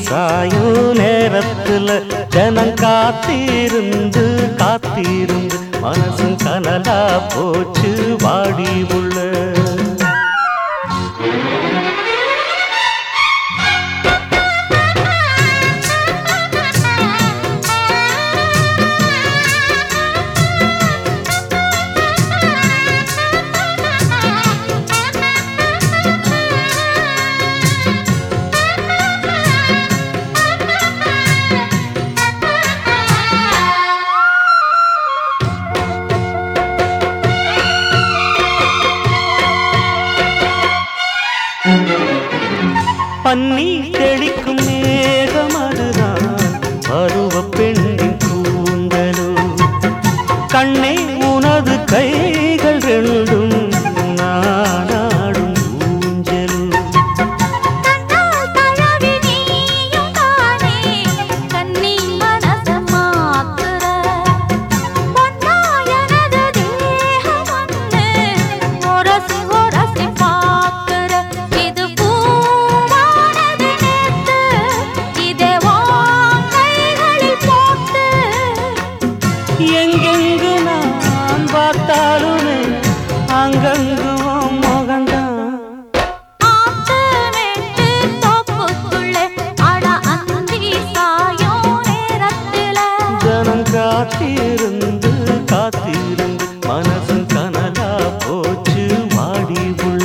சாயும் நேரத்துல ஜனம் காத்திருந்து காத்திருந்து மனசும் கனலா போச்சு வாடி உள்ள பன்னி தெளிக்கும் மேகம் அதுதான் பருவ பெண்ணின் கூந்தலோ கண்ணே உனது கைகள் ரெண்டும் நானாடும் ஊஞ்சலும் கண்ணால் தழவி நீயும் தானே கண்ணி மனச மாத்துற பொன்னா எனது தேகம் ஒன்று உரசி உரசி பார்க்கிற இது பூவானது நேத்து இதே உன் கைகளில் போட்டு எங்கெங்கு நான் பார்த்தாலுமே அங்கங்கும் முகந்தான் ஆத்து மேட்டு தோப்புக்குள்ளே அட அந்தி சாயும் நேரத்தில ஜனம் காத்திருந்து காத்திருந்து மனசும் கனலா போச்சு வாடி உள்ள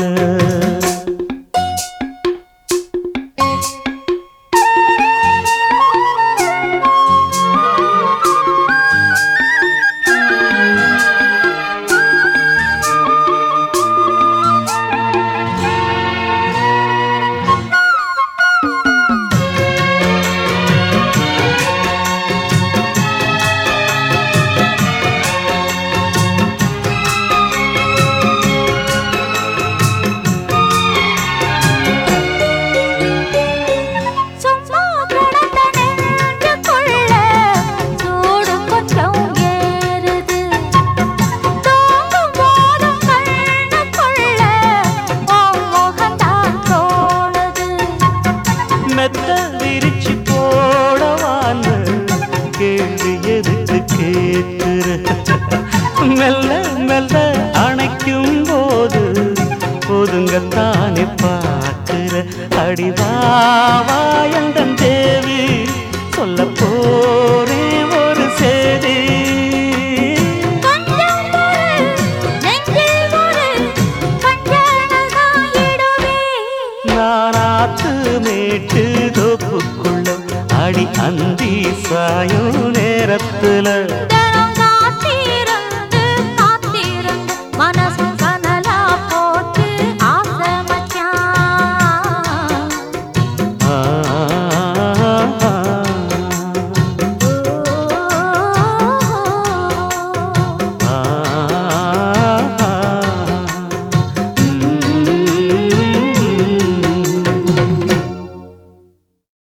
சும்மா கிடந்த நெஞ்சுக்குள்ள சூடு கொஞ்சம் ஏறுது தூங்கும் போதும் கண்ணுக்குள்ள உன் முகம்தான் தோணுது மெத்த விரிச்சு போடவான்னு கேள்வி எதுக்கு கேட்கிற மெல்ல மெல்ல அணைக்கும் போது ஒதுங்கத்தானே பார்க்கிற அடிவாவாயந்தன் தேவி சொல்ல போறேன் ஒரு செய்தி கொஞ்சம் பொறு நெஞ்சில் ஒரு கஞ்சனதான் இடுவே நானாத்து மேட்டு தோப்புக்குள்ள அடி அந்தி சாயும் நேரத்துல த